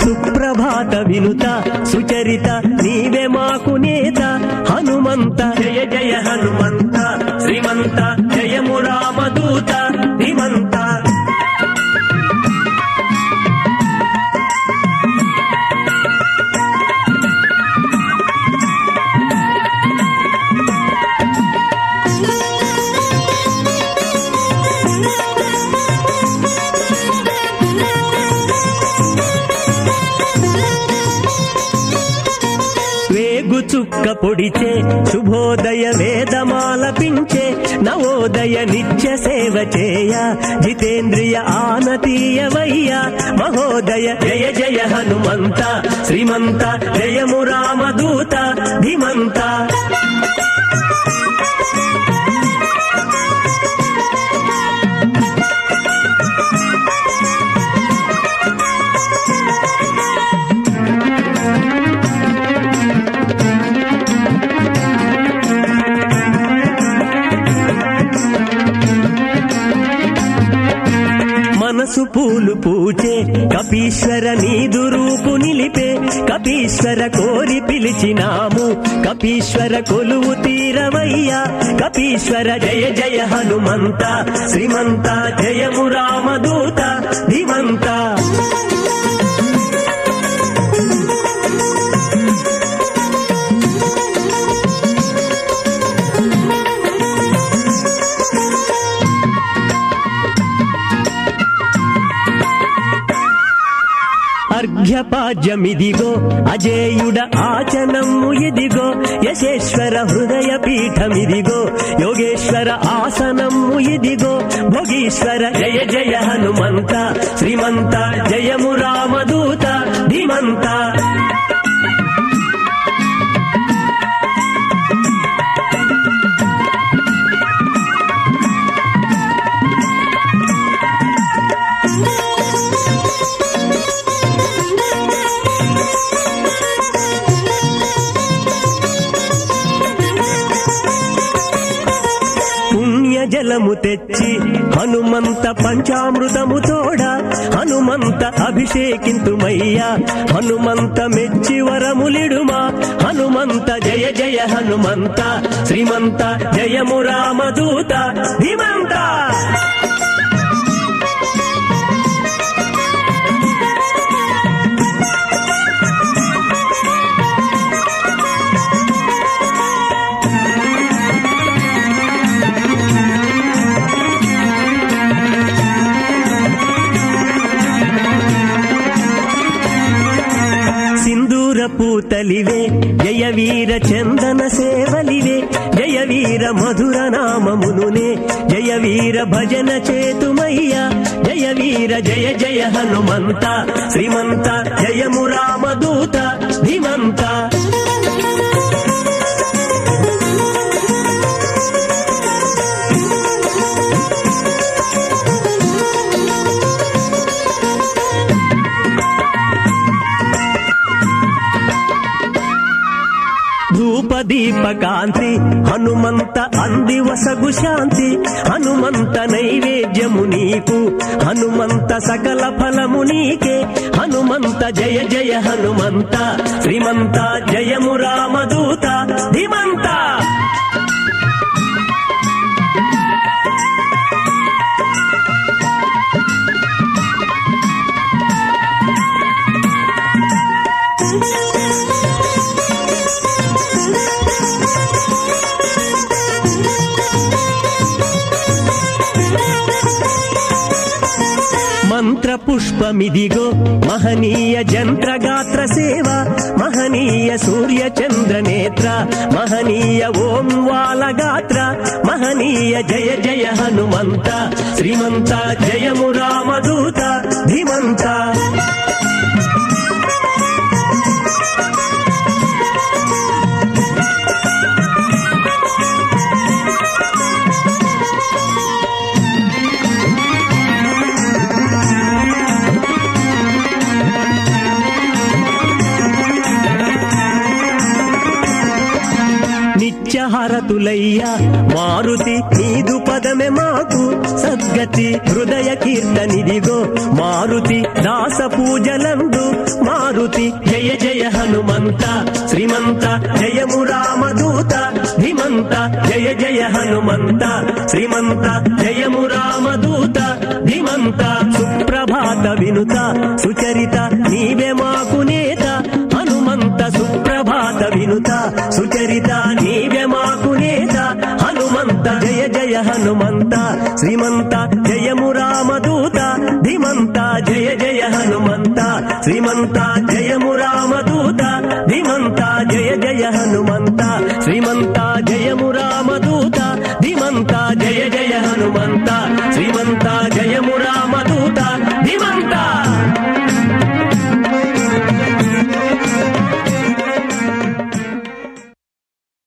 సుప్రభాత వినుత సుచరిత నీవే మాకు నేత హనుమంత జయ జయ హనుమంత శ్రీమంత జయము రామదూత ధీమంత వేగు చుక్క పొడిచే శుభోదయ వేదమాలపించే నవోదయ నిత్య సేవ చేయ జితేంద్రియ ఆనతీయవయ్య మహోదయ జయ జయ హనుమంత శ్రీమంత జయము రామదూత ధీమంత మనసు పూలు పూచే కపీశ్వర నీదు రూపు నిలిపే కపీశ్వర కోరి పిలిచినాము కపీశ్వర కొలువు తీరవయ్యా కపీశ్వర జయ జయ హనుమంత శ్రీమంత జయము రామదూత ధీమంత అర్ఘ్యపాద్యమిదిగో అజేయుడ ఆచనము ఇదిగో యశేశ్వర హృదయ పీఠమిదిగో యోగేశ్వర ఆసనము ఇదిగో భోగీశ్వర జయ జయ హనుమంత శ్రీమంత జయము రామదూత ధీమంత పుణ్య జలము తెచ్చి హనుమంత పంచామృతము తోడ హనుమంత అభిషేకింతుమయ్యా హనుమంత మెచ్చి వరములిడుమా హనుమంత జయ జయ హనుమంత శ్రీమంత జయము రామదూత ధీమంత సింధూర పూతలివే జయ వీర చందన సేవలివే జయ వీర మధుర నామమునునే జయ వీర భజన చేతుమయ్యా జయ వీర జయ జయ హనుమంత శ్రీమంత జయము రామదూత ధీమంత ధూపదీపకాంతి హనుమంత అంది వసగు శాంతి హనుమంత నైవేద్యము నీకు హనుమంత సకల ఫలము నీకే హనుమంత జయ జయ హనుమంత శ్రీమంత జయము రామదూత ధీమంత మంత్ర పుష్పమిదిగో మహనీయ జంత్రగాత్ర సేవ మహనీయ సూర్య చంద్ర నేత్ర మహనీయ ఓం వాలగాత్ర మహనీయ జయ జయ హనుమంత శ్రీమంత జయము రామదూత ధీమంత నిత్యహారత శరణాగతులయ్యా మారుతి నీదు పదమే మాకు సద్గతి హృదయ కీర్తనిదిగో మారుతి దాస పూజలందు మారుతి జయ జయ హనుమంత శ్రీమంత జయము రామదూత ధిమంత జయ జయ హనుమంత శ్రీమంత జయము రామదూత ధిమంత సుప్రభాత వినుత సుచరిత నీవే మాకు నేత హనుమంత సుప్రభాత వినుత సుచరిత నీవే మాకు నేత హనుమంత జయ జయ హనుమంత శ్రీమంత జయము రామదూత ధిమంత జయ జయ హనుమంత శ్రీమంత